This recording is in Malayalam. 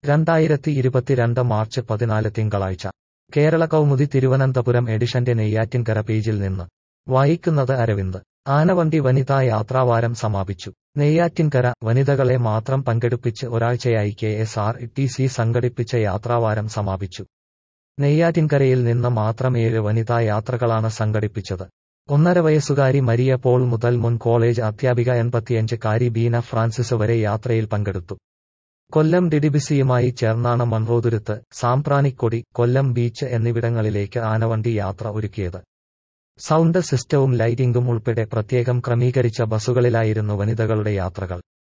രണ്ടായിരത്തി ഇരുപത്തിരണ്ട് മാർച്ച് പതിനാല് തിങ്കളാഴ്ച കേരള കൗമുദി തിരുവനന്തപുരം എഡിഷന്റെ നെയ്യാറ്റിൻകര പേജിൽ നിന്ന് വായിക്കുന്നത് അരവിന്ദ് ആനവണ്ടി വനിതാ യാത്രാവാരം സമാപിച്ചു നെയ്യാറ്റിൻകര വനിതകളെ മാത്രം പങ്കെടുപ്പിച്ച് ഒരാഴ്ചയായി K S R T C സംഘടിപ്പിച്ച യാത്രാവാരം സമാപിച്ചു നെയ്യാറ്റിൻകരയിൽ നിന്ന് മാത്രം ഏഴ് വനിതാ യാത്രകളാണ് സംഘടിപ്പിച്ചത് ഒന്നര വയസ്സുകാരി മരിയ പോൾ മുതൽ മുൻ കോളേജ് അധ്യാപിക എൺപത്തിയഞ്ച് കാരി ബീന ഫ്രാൻസിസ് വരെ യാത്രയിൽ പങ്കെടുത്തു കൊല്ലം ഡിഡിബിസിയുമായി ചേർന്നാണ് മൺറോതുരുത്ത് സാമ്പ്രാണിക്കൊടി കൊല്ലം ബീച്ച് എന്നിവിടങ്ങളിലേക്ക് ആനവണ്ടി യാത്ര ഒരുക്കിയത് സൗണ്ട് സിസ്റ്റവും ലൈറ്റിംഗും ഉൾപ്പെടെ പ്രത്യേകം ക്രമീകരിച്ച ബസുകളിലായിരുന്നു വനിതകളുടെ യാത്രകൾ